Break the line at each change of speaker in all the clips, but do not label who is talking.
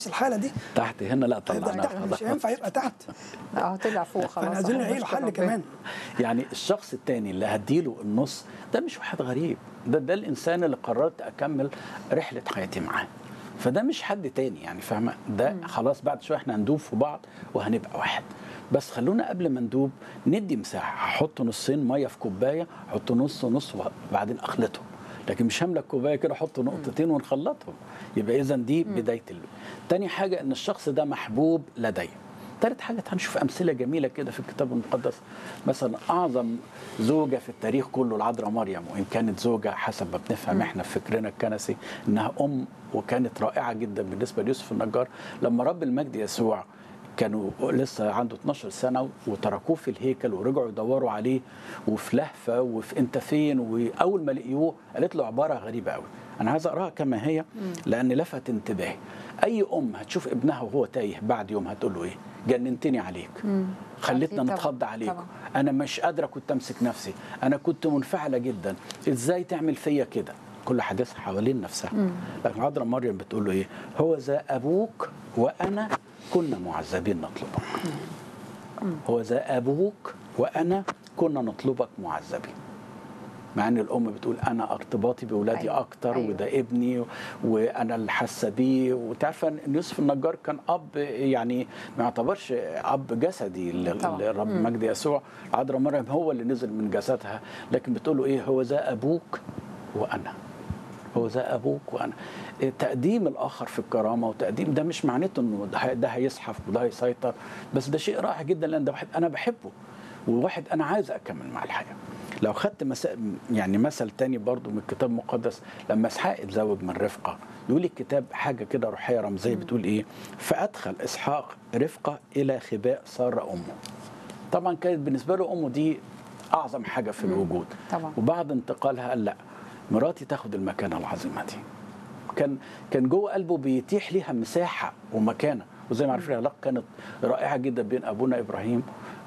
الحاله دي
تحت هنا لا
هيبقى
طلعناها
تحت مش
خلاص
هينفع يبقى تحت
لا هو طلع فوق خلاص
فاحنا عايزين
احنا
نلاقي له
بنشكر
حل
ربنا.
كمان
يعني الشخص التاني اللي هديله النص ده مش واحد غريب ده ده الانسان اللي قررت اكمل رحله حياتي معاه فده مش حد تاني يعني فاهمه ده خلاص بعد شويه احنا هندوب في بعض وهنبقى واحد بس خلونا قبل ما ندوب ندي مساحه هحط نصين ميه في كوبايه احط نص ونص وبعدين اخلطهم لكن مش هملك كوبايه كده احط نقطتين ونخلطهم يبقى اذا دي بدايه ال... تاني حاجه ان الشخص ده محبوب لدي تالت حاجة هنشوف أمثلة جميلة كده في الكتاب المقدس مثلا أعظم زوجة في التاريخ كله العذراء مريم وإن كانت زوجة حسب ما بنفهم إحنا في فكرنا الكنسي إنها أم وكانت رائعة جدا بالنسبة ليوسف النجار لما رب المجد يسوع كانوا لسه عنده 12 سنة وتركوه في الهيكل ورجعوا يدوروا عليه وفي لهفة وفي انت فين وأول ما لقيوه قالت له عبارة غريبة قوي أنا عايز أقراها كما هي لأن لفت انتباهي أي أم هتشوف ابنها وهو تايه بعد يوم هتقول له إيه جننتني عليك خلتنا
أكيد طبعاً،
نتخض عليكم
طبعاً.
انا مش قادره كنت امسك نفسي انا كنت منفعله جدا ازاي تعمل فيا كده كل حديثها حوالين نفسها لكن عذراء مريم بتقول له ايه هو ذا ابوك وانا كنا معذبين نطلبك هو ذا ابوك وانا كنا نطلبك معذبين مع ان الام بتقول انا ارتباطي باولادي
أيوة،
أيوة. اكتر
أيوة.
أيوة. وده ابني وانا اللي حاسه بيه وتعرف ان يوسف النجار كان اب يعني ما يعتبرش اب جسدي ل-
طبعاً.
للرب مجد يسوع عذراء مريم هو اللي نزل من جسدها لكن بتقول له ايه هو ذا ابوك وانا هو ذا ابوك وانا إيه، تقديم الاخر في الكرامه وتقديم ده مش معناته انه ده هي- ده هيزحف وده هيسيطر بس ده شيء رائع جدا لان ده واحد انا بحبه وواحد انا عايز اكمل مع الحياه لو خدت مسا... يعني مثل تاني برضو من الكتاب المقدس لما اسحاق اتزوج من رفقه يقول الكتاب حاجه كده روحيه رمزيه بتقول ايه فادخل اسحاق رفقه الى خباء ساره امه طبعا كانت بالنسبه له امه دي اعظم حاجه في الوجود
طبعاً.
وبعد انتقالها قال لا مراتي تاخد المكانه العظيمه دي كان كان جوه قلبه بيتيح ليها مساحه ومكانه وزي ما عارفين العلاقه كانت رائعه جدا بين ابونا ابراهيم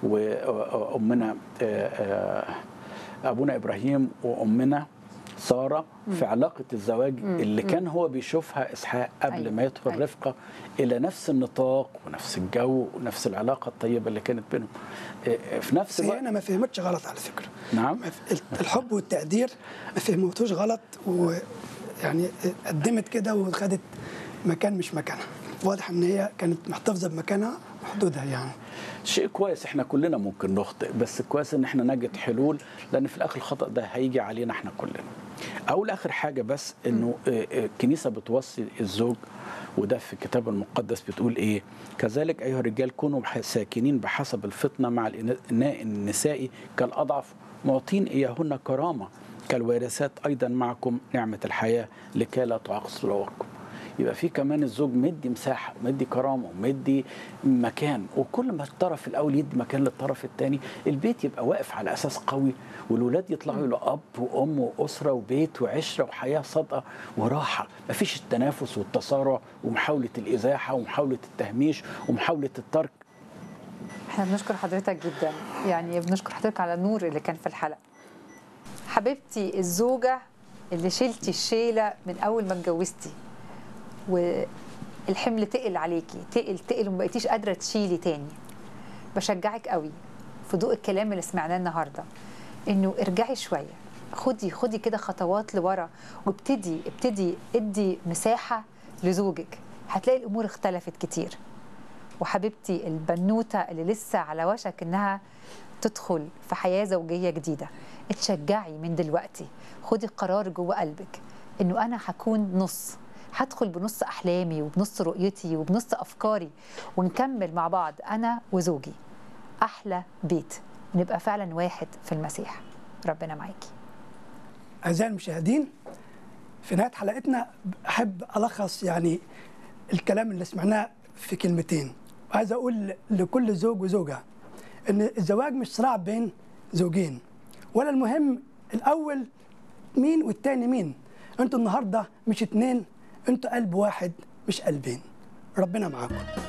وامنا آه، آه، ابونا ابراهيم وامنا ساره في علاقه الزواج اللي كان هو بيشوفها اسحاق قبل
أيوة،
ما يدخل
أيوة.
رفقه الى نفس النطاق ونفس الجو ونفس العلاقه الطيبه اللي كانت بينهم آه، آه، في نفس
بس هي
الوقت
هنا ما فهمتش غلط على فكره
نعم
ما ف- الحب والتقدير ما فهمتوش غلط ويعني قدمت كده وخدت مكان مش مكانها واضح ان هي كانت محتفظه بمكانها وحدودها يعني
شيء كويس احنا كلنا ممكن نخطئ بس كويس ان احنا نجد حلول لان في الاخر الخطا ده هيجي علينا احنا كلنا اول اخر حاجه بس انه آه، آه، الكنيسه بتوصي الزوج وده في الكتاب المقدس بتقول ايه كذلك ايها الرجال كونوا بح- ساكنين بحسب الفطنه مع الاناء النسائي كالاضعف معطين اياهن كرامه كالوارثات ايضا معكم نعمه الحياه لكي لا تعقصوا روعكم يبقى في كمان الزوج مدي مساحه ومدي كرامه ومدي مكان وكل ما الطرف الاول يدي مكان للطرف الثاني البيت يبقى واقف على اساس قوي والولاد يطلعوا لاب وام واسره وبيت وعشره وحياه صادقه وراحه مفيش التنافس والتصارع ومحاوله الازاحه ومحاوله التهميش ومحاوله الترك
احنا بنشكر حضرتك جدا يعني بنشكر حضرتك على النور اللي كان في الحلقه حبيبتي الزوجه اللي شلتي الشيله من اول ما اتجوزتي والحمل تقل عليكي تقل تقل وما بقيتيش قادره تشيلي تاني بشجعك قوي في ضوء الكلام اللي سمعناه النهارده انه ارجعي شويه خدي خدي كده خطوات لورا وابتدي ابتدي ادي مساحه لزوجك هتلاقي الامور اختلفت كتير وحبيبتي البنوته اللي لسه على وشك انها تدخل في حياه زوجيه جديده اتشجعي من دلوقتي خدي قرار جوه قلبك انه انا هكون نص هدخل بنص احلامي وبنص رؤيتي وبنص افكاري ونكمل مع بعض انا وزوجي احلى بيت نبقى فعلا واحد في المسيح ربنا معاكي
اعزائي المشاهدين في نهايه حلقتنا احب الخص يعني الكلام اللي سمعناه في كلمتين وعايز اقول لكل زوج وزوجه ان الزواج مش صراع بين زوجين ولا المهم الاول مين والتاني مين انتوا النهارده مش اتنين انتوا قلب واحد مش قلبين ربنا معاكم